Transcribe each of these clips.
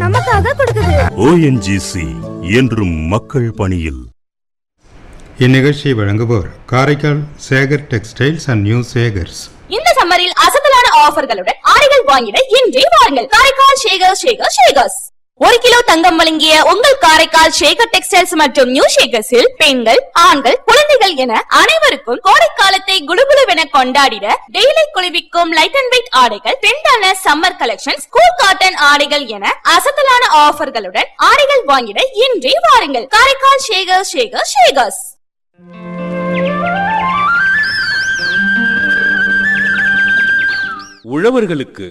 நமக்காக கொடுக்குது ஓஎன்ஜிசி என்றும் மக்கள் பணியில் இந்நிகழ்ச்சியை வழங்குவோர் Karaikal Sekar textiles and new Sekars இந்த சம்மரில் அசத்தலான ஆஃபர்களுடன் ஆடைகள் வாங்கிட இன்றே வாருங்கள் காரைக்கால் ஷேகர் ஷேகர் ஷேகர்ஸ் ஒரு கிலோ தங்கம் வழங்கிய உங்கள் காரைக்கால் ஷேகர் டெக்ஸ்டைல்ஸ் மற்றும் நியூ ஷேகர்ஸில் பெண்கள் ஆண்கள் குழந்தைகள் என அனைவருக்கும் கோடைக்காலத்தை குளுகுளுவென கொண்டாடிட டெய்லி குளிர்விக்கும் லைட் அண்ட் வெயிட் ஆடைகள் ட்ரெண்டான சம்மர் கலெக்ஷன்ஸ் கூல் காட்டன் ஆடைகள் என அசத்தலான ஆஃபர்களுடன் ஆடைகள் வாங்கிட இன்றே வாருங்கள் காரைக்கால் ஷேகர் ஷேகர் ஷேகர்ஸ் உழவர்களுக்கு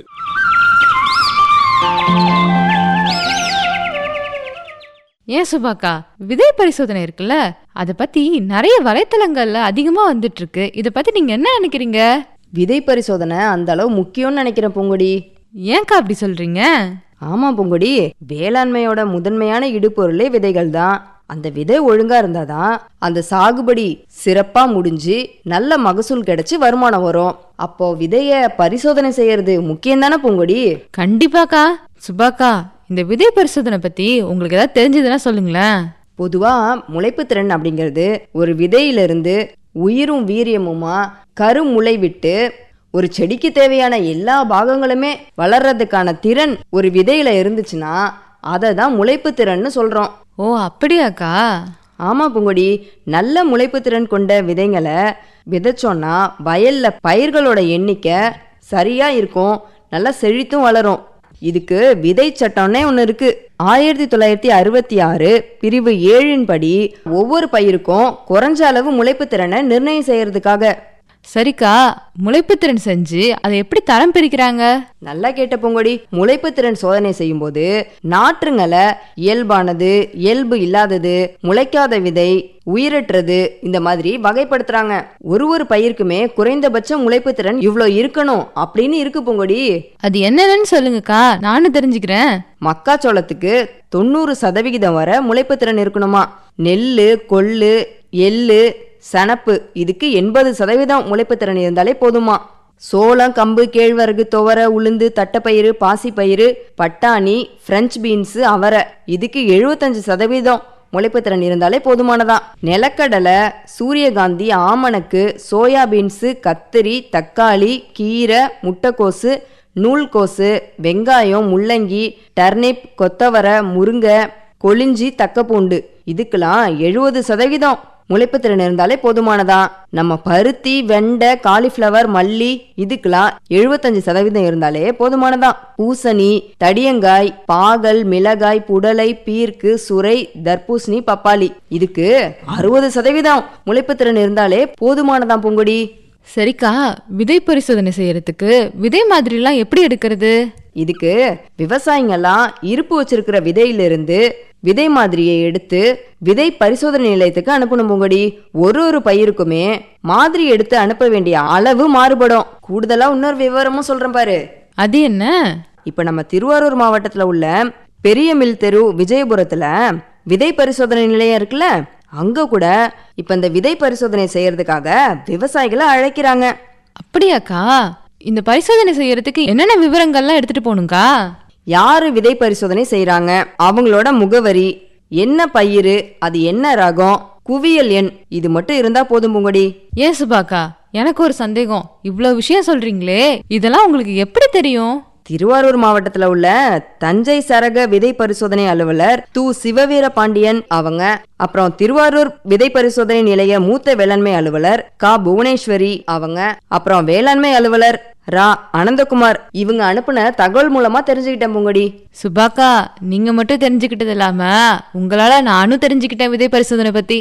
ஏன் சுபாக்கா விதை பரிசோதனை இருக்குல்ல அத பத்தி நிறைய வலைத்தளங்கள்ல அதிகமா வந்துட்டு இருக்கு இத பத்தி நீங்க என்ன நினைக்கிறீங்க விதை பரிசோதனை அந்த அளவு முக்கியம்னு நினைக்கிறேன் பூங்கொடி ஏன்க்கா அப்படி சொல்றீங்க ஆமா பூங்கொடி வேளாண்மையோட முதன்மையான இடுபொருளே விதைகள் தான் அந்த விதை ஒழுங்கா இருந்தாதான் அந்த சாகுபடி சிறப்பா முடிஞ்சு நல்ல மகசூல் கிடைச்சு வருமானம் வரும் அப்போ விதைய பரிசோதனை செய்யறது முக்கியம் தானே பூங்கொடி கண்டிப்பாக்கா சுபாக்கா இந்த விதை பரிசோதனை பத்தி உங்களுக்கு ஏதாவது தெரிஞ்சதுன்னா சொல்லுங்களேன் பொதுவா முளைப்பு திறன் அப்படிங்கிறது ஒரு விதையிலிருந்து உயிரும் வீரியமுமா கருமுளை விட்டு ஒரு செடிக்கு தேவையான எல்லா பாகங்களுமே வளர்றதுக்கான திறன் ஒரு விதையில இருந்துச்சுன்னா அதை தான் முளைப்பு திறன்னு சொல்றோம் ஓ அப்படியாக்கா ஆமா பூங்கொடி நல்ல முளைப்பு திறன் கொண்ட விதைங்களை விதைச்சோன்னா வயல்ல பயிர்களோட எண்ணிக்கை சரியா இருக்கும் நல்லா செழித்தும் வளரும் இதுக்கு விதை சட்டம்னே ஒன்று இருக்கு ஆயிரத்தி தொள்ளாயிரத்தி அறுபத்தி ஆறு பிரிவு ஏழின் படி ஒவ்வொரு பயிருக்கும் குறைஞ்ச அளவு முளைப்பு திறனை நிர்ணயம் செய்யறதுக்காக சரிக்கா முளைப்புத்திறன் செஞ்சு அதை எப்படி தரம் பிரிக்கிறாங்க நல்லா கேட்ட பூங்கொடி முளைப்பு திறன் சோதனை செய்யும்போது நாற்றுங்களை இயல்பானது இயல்பு இல்லாதது முளைக்காத விதை உயிரற்றது இந்த மாதிரி வகைப்படுத்துறாங்க ஒரு ஒரு பயிருக்குமே குறைந்தபட்ச முளைப்பு திறன் இவ்வளோ இருக்கணும் அப்படின்னு இருக்கு பூங்கொடி அது என்னன்னு சொல்லுங்கக்கா நானும் தெரிஞ்சுக்கிறேன் மக்காச்சோளத்துக்கு தொண்ணூறு சதவிகிதம் வரை முளைப்பு திறன் இருக்கணுமா நெல்லு கொள்ளு எள்ளு சணப்பு இதுக்கு எண்பது சதவீதம் முளைப்பு திறன் இருந்தாலே போதுமா சோளம் கம்பு கேழ்வரகு துவரை உளுந்து தட்டைப்பயிறு பாசிப்பயிறு பட்டாணி பிரெஞ்சு பீன்ஸு அவரை இதுக்கு எழுபத்தஞ்சு சதவீதம் முளைப்புத்திறன் இருந்தாலே போதுமானதான் நிலக்கடலை சூரியகாந்தி ஆமணக்கு சோயா பீன்ஸு கத்திரி தக்காளி கீரை முட்டைக்கோசு நூல்கோசு வெங்காயம் முள்ளங்கி டர்னிப் கொத்தவரை முருங்கை கொளிஞ்சி தக்கப்பூண்டு இதுக்கெல்லாம் எழுபது சதவீதம் முளைப்புத்திறன் இருந்தாலே போதுமானதான் நம்ம பருத்தி வெண்டை காலிஃப்ளவர் மல்லி இதுக்கெல்லாம் எழுபத்தஞ்சு சதவீதம் இருந்தாலே போதுமானதான் பூசணி தடியங்காய் பாகல் மிளகாய் புடலை பீர்க்கு சுரை தர்பூசணி பப்பாளி இதுக்கு அறுபது சதவீதம் முளைப்புத்திறன் இருந்தாலே போதுமானதான் பூங்கொடி சரிக்கா விதை பரிசோதனை செய்யறதுக்கு விதை மாதிரிலாம் எப்படி எடுக்கிறது இதுக்கு விவசாயிங்கெல்லாம் இருப்பு வச்சிருக்கிற விதையிலிருந்து விதை மாதிரியை எடுத்து விதை பரிசோதனை நிலையத்துக்கு அனுப்பணும் பூங்கொடி ஒரு ஒரு பயிருக்குமே மாதிரி எடுத்து அனுப்ப வேண்டிய அளவு மாறுபடும் கூடுதலா இன்னொரு விவரமும் சொல்றேன் பாரு அது என்ன இப்ப நம்ம திருவாரூர் மாவட்டத்துல உள்ள பெரிய மில் தெரு விஜயபுரத்துல விதை பரிசோதனை நிலையம் இருக்குல்ல அங்க கூட இப்ப இந்த விதை பரிசோதனை செய்யறதுக்காக விவசாயிகளை அழைக்கிறாங்க அப்படியாக்கா இந்த பரிசோதனை செய்யறதுக்கு என்னென்ன விவரங்கள்லாம் எடுத்துட்டு போகணுங்கா யாரு விதை பரிசோதனை செய்றாங்க அவங்களோட முகவரி என்ன பயிறு அது என்ன ரகம் குவியல் எண் இது மட்டும் இருந்தா போதும் பூங்கொடி ஏன் சுபாக்கா எனக்கு ஒரு சந்தேகம் இவ்வளோ விஷயம் சொல்றீங்களே இதெல்லாம் உங்களுக்கு எப்படி தெரியும் திருவாரூர் மாவட்டத்துல உள்ள தஞ்சை சரக விதை பரிசோதனை அலுவலர் து சிவவீர பாண்டியன் அவங்க அப்புறம் திருவாரூர் விதை பரிசோதனை நிலைய மூத்த வேளாண்மை அலுவலர் கா புவனேஸ்வரி அவங்க அப்புறம் வேளாண்மை அலுவலர் ரா அனந்தகுமார் இவங்க அனுப்புன தகவல் மூலமா தெரிஞ்சுக்கிட்டேன் பூங்கொடி சுபாக்கா நீங்க மட்டும் தெரிஞ்சுக்கிட்டது இல்லாம உங்களால நானும் தெரிஞ்சுக்கிட்டேன் விதை பரிசோதனை பத்தி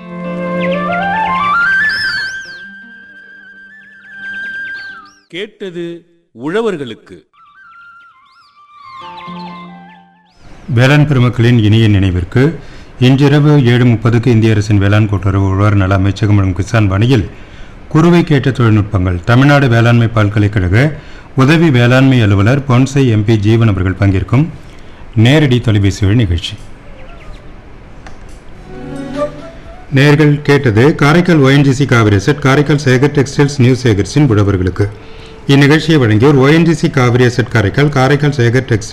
கேட்டது உழவர்களுக்கு வேளாண் பெருமக்களின் இனிய நினைவிற்கு இன்றிரவு ஏழு முப்பதுக்கு இந்திய அரசின் வேளாண் கூட்டுறவு உழவர் நல அமைச்சகம் மற்றும் கிசான் பணியில் குறுவை கேட்ட தொழில்நுட்பங்கள் தமிழ்நாடு வேளாண்மை பல்கலைக்கழக உதவி வேளாண்மை அலுவலர் பொன்சை எம்பி ஜீவன் அவர்கள் பங்கேற்கும் நேரடி தொலைபேசி வழி நிகழ்ச்சி நேர்கள் கேட்டது Karaikal ONGC Cauvery asset Karaikal Sekar textiles new சேகர்ஸின் உழவர்களுக்கு இந்நிகழ்ச்சியை வழங்கியோர் ONGC Cauvery asset Karaikal Karaikal Sekar textile